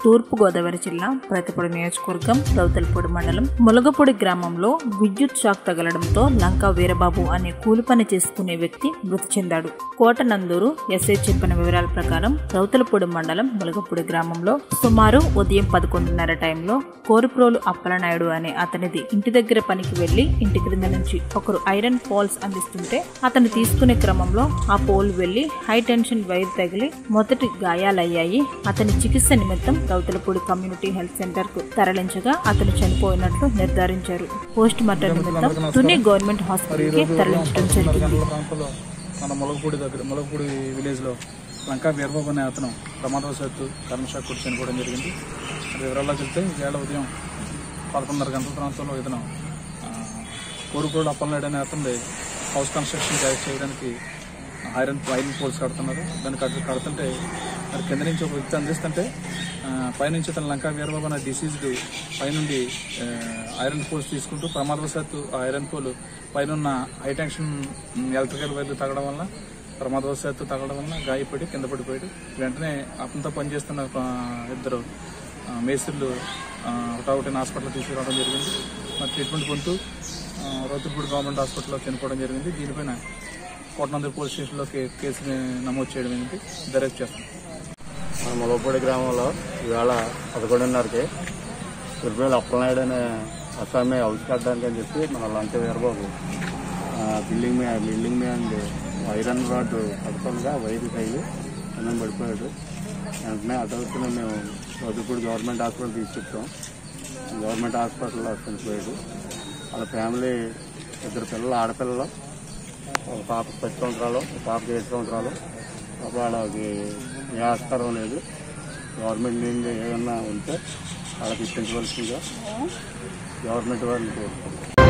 తూర్పు గోదావరి జిల్లా ప్రతిపొడి నియోజకవర్గం రౌతలపూడి మండలం ములగపూడి గ్రామంలో విద్యుత్ షాక్ తగలడంతో లంకా వీరబాబు అనే కూలి పని చేసుకునే వ్యక్తి మృతి చెందాడు కోట నందూరు ఎస్ఐ చెప్పిన వివరాల ప్రకారం రౌతలపూడి మండలం ములగపూడి గ్రామంలో సుమారు ఉదయం పదకొండున్నర టైంలో కోరుప్రోలు అప్పలనాయుడు అనే అతనిది ఇంటి దగ్గర పనికి వెళ్లి ఇంటి క్రింద నుంచి ఒకరు ఐరన్ పోల్స్ అందిస్తుంటే అతను తీసుకునే క్రమంలో ఆ పోల్ వెళ్లి హై టెన్షన్ వైర్ తగిలి మొదటి గాయాలయ్యాయి అతని చికిత్స నిమిత్తం రౌతలపూడి కమ్యూనిటీ హెల్త్ సెంటర్ కు తరలించగా అతను చనిపోయినట్లు నిర్ధారించారు పోస్ట్ మార్టం నిమిత్తం తుని గవర్నమెంట్ హాస్పిటల్ కి తరలించడం జరిగింది గంటల ప్రాంతంలో మన ములగపూడి దగ్గర ములగపూడి విలేజ్లో లంకా వీరబాబు అనే అతను ప్రమాదవశాత్తు కరెంట్ షాక్ కొట్టి చనిపోవడం జరిగింది మరి వివరాల్లోకి వెళ్తే వేళ ఉదయం పదకొండున్నర గంటల ప్రాంతంలో ఇతను ఆ, కోరుకోడు అప్పలనాయుడు అనే అతను హౌస్ కన్స్ట్రక్షన్ చే- చేయడానికి ఐరన్ ఐరన్ పోల్స్ కడుతున్నారు దాన్ని కడు కడుతుంటే మరి కింద నుంచి ఒక వ్యక్తి అందిస్తుంటే ఆ, పైనుంచి అతను లంకా వీరబాబు అనే డిసీజ్డ్ పైనుండి ఆ, ఐరన్ పోల్స్ తీసుకుంటూ ప్రమాదవశాత్తు ఆ ఐరన్ పోల్ పైన హై టెన్షన్ ఎలక్ట్రికల్ వైర్లు తగ్గడం వల్ల ప్రమాదవశాత్తు తగ్గడం వల్ల గాయపడి కింద పడిపోయాడు వెంటనే అతనితో పనిచేస్తున్న ఒక ఇద్దరు ఆ, మేస్త్రులు ఒకటొకటి హాస్పిటల్ తీసుకురావడం జరిగింది మరి ట్రీట్మెంట్ పొందుతూ రౌతులపూడి గవర్నమెంట్ హాస్పిటల్లో చనిపోవడం జరిగింది దీనిపైన కోటనందూరు పోలీస్ స్టేషన్లో కే- కేసుని నమోదు చేయడం ఏంటి దర్యాప్తు చేస్తాం మన ములపూడి గ్రామంలో ఈవేళ పదకొండున్నరకి తిరుపతి అప్పలనాయుడు అనే అస్సామీ హౌస్ కట్టడానికి అని చెప్పి మన లంక వీరబాబు ఆ, బిల్డింగ్ మీద బిల్డింగ్ మీద నుండి ఐరన్ రాడ్ కడుతుండగా వైరు తగిలి అన్నం పడిపోయాడు వెంటనే అటవుతున్న మేము చదువుపూడి గవర్నమెంట్ హాస్పిటల్ తీసుకొచ్చాం గవర్నమెంట్ హాస్పిటల్లో చనిపోయాడు వాళ్ళ ఫ్యామిలీ ఇద్దరు పిల్లలు ఆడపిల్లలు ఒక పాప పది సంవత్సరాలు ఒక పాపకి ఏడు సంవత్సరాలు పాప వాళ్ళకి ఏ ఆస్కారం లేదు గవర్నమెంట్ నుండి ఏమన్నా ఉంటే వాళ్ళకి ఇప్పించవలసిందిగా గవర్నమెంట్ వారిని కోరుకుంటున్నాం